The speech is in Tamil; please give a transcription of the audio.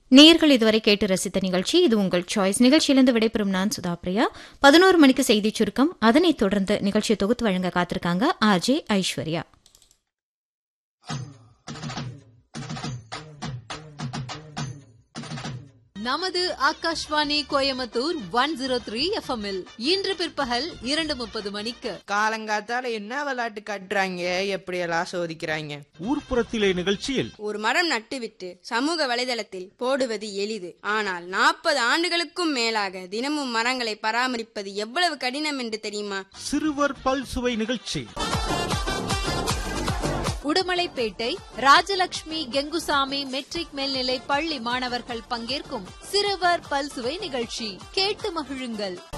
நேர்கள் இதுவரை கேட்டு ரசித்த நிகழ்ச்சி இது உங்கள் சாய்ஸ் நிகழ்ச்சியிலிருந்து விடைபெறும் நான் சுதா பிரியா பதினோரு மணிக்கு செய்தி சுருக்கம் அதனைத் தொடர்ந்து நிகழ்ச்சியை தொகுத்து வழங்க காத்திருக்காங்க ஆர்ஜே ஐஸ்வர்யா நமது Akashvani Coimbatore one zero three எஃப்எம்எல் இன்று பிற்பகல் இரண்டு முப்பது மணிக்கு காலங்காத்தால என்ன விளையாட்டு காட்டுறாங்க எப்படியெல்லாம் சோதிக்கிறாங்க ஊர்ப்புறத்திலே நிகழ்ச்சியில் ஒரு மரம் நட்டுவிட்டு சமூக வலைதளத்தில் போடுவது எளிது ஆனால் நாற்பது ஆண்டுகளுக்கும் மேலாக தினமும் மரங்களை பராமரிப்பது எவ்வளவு கடினம் என்று தெரியுமா சிறுவர் பல்சுவை நிகழ்ச்சி உடுமலைப்பேட்டை ராஜலட்சுமி கெங்குசாமி மெட்ரிக் மேல்நிலை பள்ளி மாணவர்கள் பங்கேற்கும் சிறுவர் பல்சுவை நிகழ்ச்சி கேட்டு மகிழுங்கள்